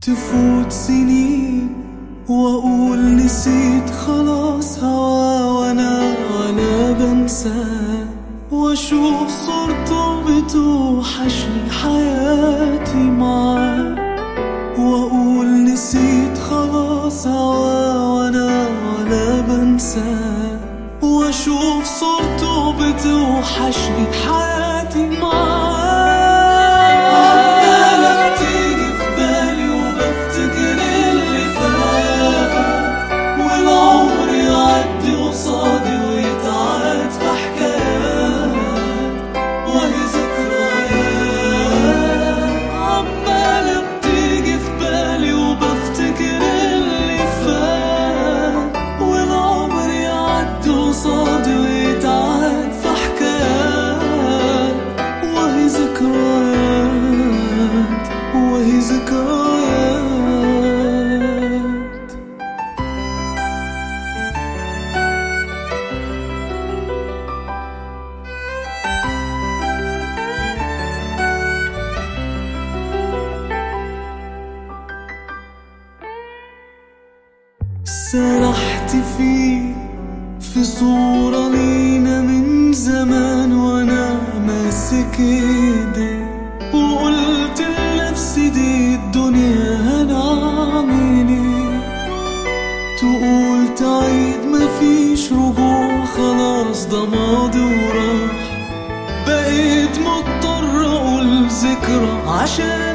تفوت سنين واقول نسيت خلاص هوا وانا وانا بنساه واشوف صورته بتوحشني حياتي معاه واقول نسيت خلاص هوا وانا ولا بنساه واشوف صورته بتوحشني حياتي معاه عمالة بتيجي في بالي وبفتكر اللي فات والعمر يعدي قصادي ويتعاد في حكايات وهي ذكريات عمالة بتيجي في بالي وبفتكر اللي فات والعمر يعدي قصادي ويتعاد في حكايات وهي ذكريات وهي ذكريات سرحت فيه في صورة لينا من زمان وانا ماسك ايدي وقلت لنفسي دي الدنيا هنعمل ايه تقول تعيد مفيش رجوع خلاص ده ماضي وراح بقيت مضطر اقول ذكرى عشان